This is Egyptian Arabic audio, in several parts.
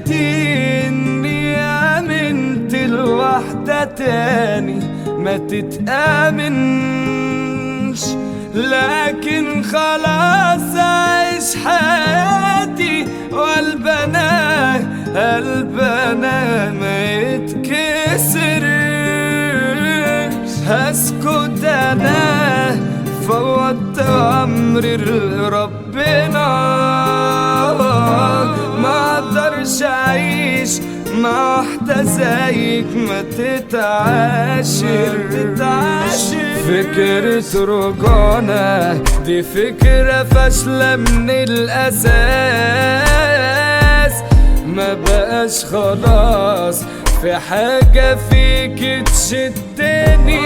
غلطتي اني امنت الواحدة تاني ما تتآمنش لكن خلاص عيش حياتي والبنا قلبنا ما يتكسرش هسكت انا فوضت امري لربنا ما اقدرش اعيش مع واحدة زيك ما تتعاشر فكرة رجعنا دي فكرة فاشلة من الأساس ما بقاش خلاص في حاجة فيك تشدني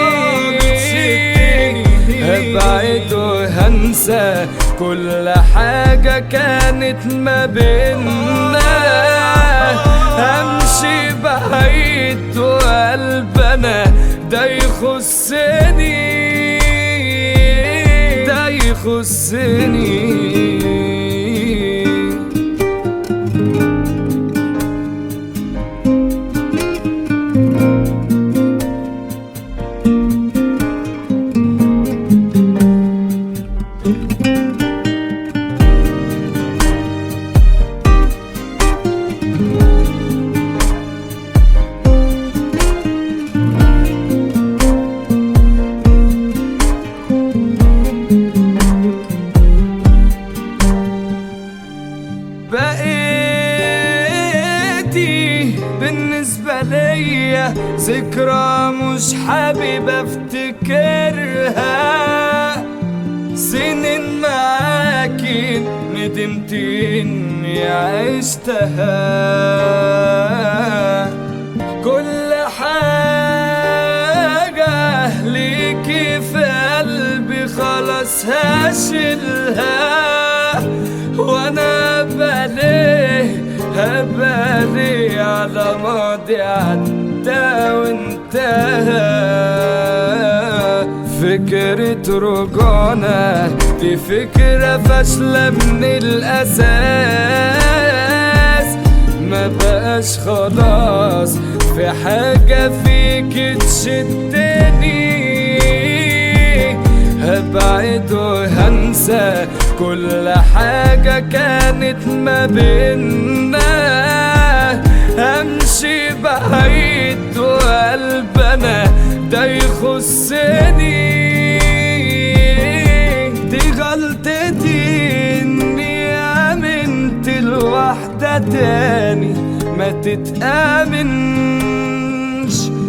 هبعد وهنسى كل حاجة كانت ما بينا همشي بعيد وقلبنا ده يخصني ده يخصني بقيتي بالنسبة ليا ذكرى مش حابب افتكرها سنين معاكي ندمت اني عشتها كل حاجة ليكي في قلبي خلاص هشيلها وانا بليه هبالي على ماضي عدى وانتهى فكرة رجعنا دي فكرة فاشلة من الأساس ما بقاش خلاص في حاجة فيك تشدني هبعد وهنسى كل حاجة كانت ما بينا همشي بعيد وقلبنا ده يخصني دي غلطتي اني امنت الواحدة تاني ما تتآمنش